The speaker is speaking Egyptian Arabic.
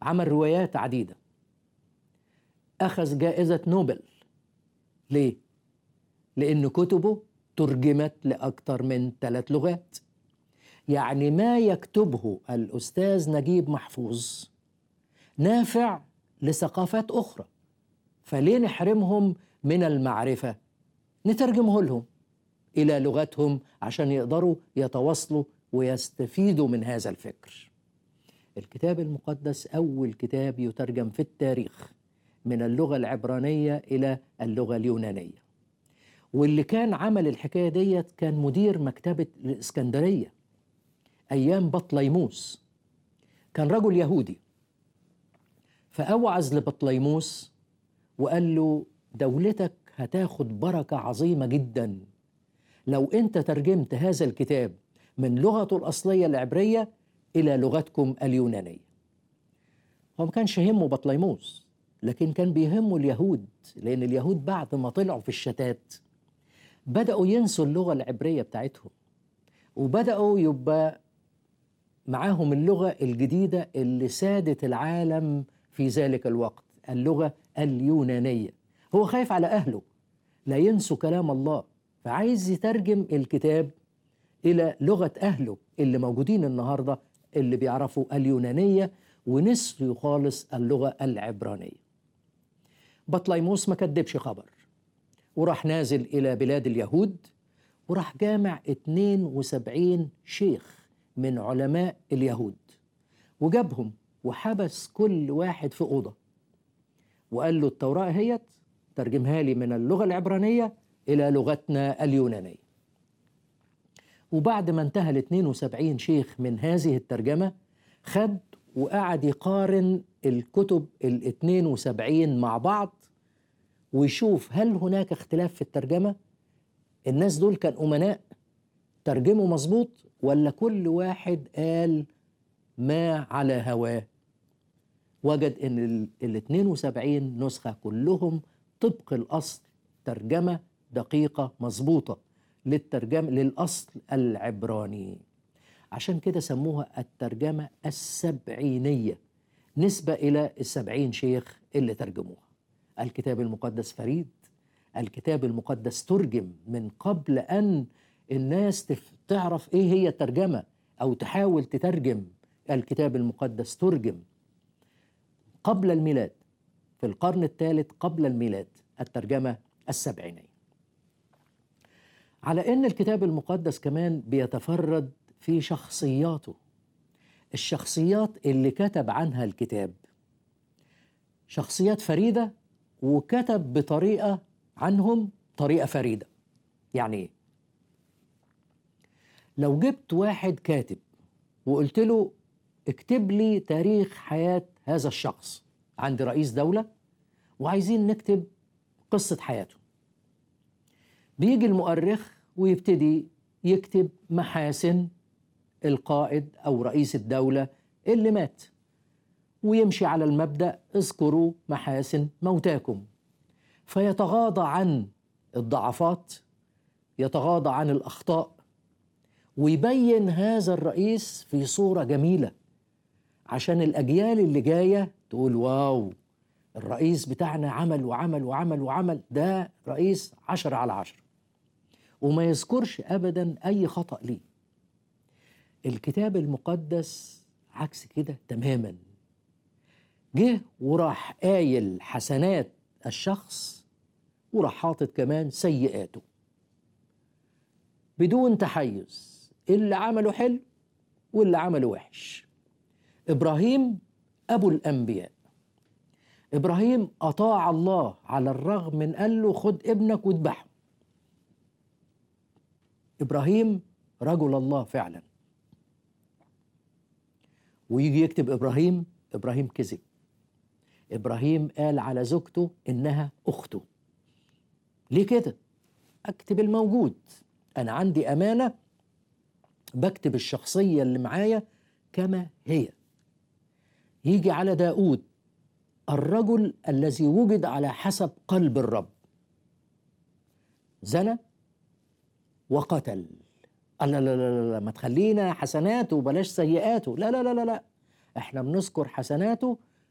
عمل روايات عديدة أخذ جائزة نوبل ليه؟ لأن كتبه ترجمت لأكثر من ثلاث لغات يعني ما يكتبه الأستاذ نجيب محفوظ نافع لثقافات أخرى فليه نحرمهم من المعرفة نترجمه لهم إلى لغتهم عشان يقدروا يتواصلوا ويستفيدوا من هذا الفكر الكتاب المقدس أول كتاب يترجم في التاريخ من اللغة العبرانية إلى اللغة اليونانية واللي كان عمل الحكاية ديت كان مدير مكتبة الإسكندرية أيام بطليموس كان رجل يهودي فأوعز لبطليموس وقال له دولتك هتاخد بركة عظيمة جدا لو أنت ترجمت هذا الكتاب من لغته الأصلية العبرية إلى لغتكم اليونانية هو ما كانش يهمه بطليموس لكن كان بيهمه اليهود لأن اليهود بعد ما طلعوا في الشتات بدأوا ينسوا اللغة العبرية بتاعتهم وبدأوا يبقى معاهم اللغة الجديدة اللي سادت العالم في ذلك الوقت اللغة اليونانية هو خايف على أهله لا ينسوا كلام الله فعايز يترجم الكتاب إلى لغة أهله اللي موجودين النهاردة اللي بيعرفوا اليونانية ونسيوا خالص اللغة العبرانية بطليموس ما كدبش خبر وراح نازل إلى بلاد اليهود وراح جامع 72 شيخ من علماء اليهود وجابهم وحبس كل واحد في أوضة وقال له التوراة هيت ترجمها لي من اللغة العبرانية إلى لغتنا اليونانية وبعد ما انتهى ال 72 شيخ من هذه الترجمة خد وقعد يقارن الكتب ال 72 مع بعض ويشوف هل هناك اختلاف في الترجمة الناس دول كان أمناء ترجموا مظبوط ولا كل واحد قال ما على هواه وجد ان ال 72 نسخة كلهم طبق الأصل ترجمة دقيقة مظبوطة للترجمة للأصل العبراني عشان كده سموها الترجمة السبعينية نسبة إلى السبعين شيخ اللي ترجموها الكتاب المقدس فريد الكتاب المقدس ترجم من قبل أن الناس تعرف إيه هي الترجمة أو تحاول تترجم الكتاب المقدس ترجم قبل الميلاد في القرن الثالث قبل الميلاد الترجمة السبعينية على ان الكتاب المقدس كمان بيتفرد في شخصياته الشخصيات اللي كتب عنها الكتاب شخصيات فريده وكتب بطريقه عنهم طريقه فريده يعني ايه لو جبت واحد كاتب وقلت له اكتب لي تاريخ حياه هذا الشخص عند رئيس دوله وعايزين نكتب قصه حياته بيجي المؤرخ ويبتدي يكتب محاسن القائد او رئيس الدوله اللي مات ويمشي على المبدا اذكروا محاسن موتاكم فيتغاضى عن الضعفات يتغاضى عن الاخطاء ويبين هذا الرئيس في صوره جميله عشان الاجيال اللي جايه تقول واو الرئيس بتاعنا عمل وعمل وعمل وعمل ده رئيس عشرة على عشرة وما يذكرش ابدا اي خطا ليه الكتاب المقدس عكس كده تماما جه وراح قايل حسنات الشخص وراح حاطط كمان سيئاته بدون تحيز اللي عمله حلو واللي عمله وحش ابراهيم ابو الانبياء ابراهيم اطاع الله على الرغم من قال له خد ابنك واذبحه ابراهيم رجل الله فعلا ويجي يكتب ابراهيم ابراهيم كذب ابراهيم قال على زوجته انها اخته ليه كده اكتب الموجود انا عندي امانه بكتب الشخصيه اللي معايا كما هي يجي على داود الرجل الذي وجد على حسب قلب الرب زنى وقتل لا لا لا لا, لا ما تخلينا حسناته وبلاش سيئاته لا لا لا لا لا احنا بنذكر حسناته